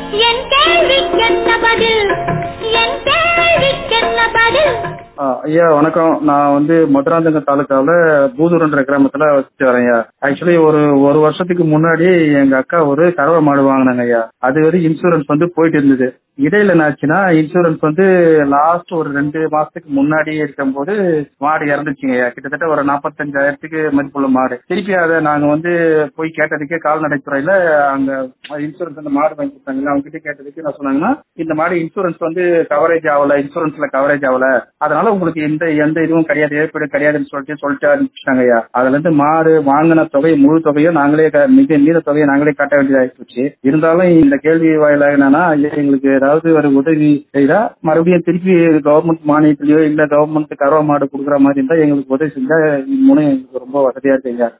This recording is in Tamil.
என் கேள்விக்கென்ன பதில் என் கேள்விக்கென்ன பதில் ஆ, ஐயா வணக்கம் நான் வந்து மதுராந்தகம் தாலுக்காவில் பூதூர்ன்ற கிராமத்துல வச்சுட்டு வரேன் ஐயா ஆக்சுவலி ஒரு ஒரு வருஷத்துக்கு முன்னாடி எங்க அக்கா ஒரு கறவை மாடு வாங்கினாங்க ஐயா அது வந்து இன்சூரன்ஸ் வந்து போயிட்டு இருந்தது இடையில என்னாச்சுன்னா இன்சூரன்ஸ் வந்து லாஸ்ட் ஒரு ரெண்டு மாசத்துக்கு முன்னாடி இருக்கும்போது மாடு இறந்துச்சுங்க ஐயா கிட்டத்தட்ட ஒரு நாற்பத்தஞ்சாயிரத்துக்கு மதிப்புள்ள மாடு திருப்பி அதை நாங்க வந்து போய் கேட்டதுக்கு கால்நடைத்துறையில அங்க இன்சூரன்ஸ் அந்த மாடு வாங்கி கொடுத்தாங்கல்ல அவங்க கிட்ட கேட்டதுக்கு என்ன சொன்னாங்கன்னா இந்த மாடு இன்சூரன்ஸ் வந்து கவரேஜ் ஆகல இன்சூரன்ஸ்ல கவரேஜ் ஆகல அதனால உங்களுக்கு எந்த எந்த இதுவும் கிடையாது ஏற்படு கிடையாதுன்னு சொல்லிட்டு சொல்லிட்டு அனுப்பிச்சிட்டாங்க ஐயா அதுல இருந்து மாடு வாங்கின தொகை முழு தொகையும் நாங்களே க- மிக மீத தொகையை நாங்களே கட்ட வேண்டியதாகி போச்சு இருந்தாலும் இந்த கேள்வி வாயிலாக என்னன்னா ஐயா, எங்களுக்கு ஏதாவது ஒரு உதவி செய்தா மறுபடியும் திருப்பி கவர்மெண்ட் மானியத்திலயோ இல்ல கவர்மெண்ட் கறவை மாடு கொடுக்குற மாதிரி இருந்தா எங்களுக்கு உதவி செஞ்சா மூணு எங்களுக்கு ரொம்ப வசதியா இருக்குங்க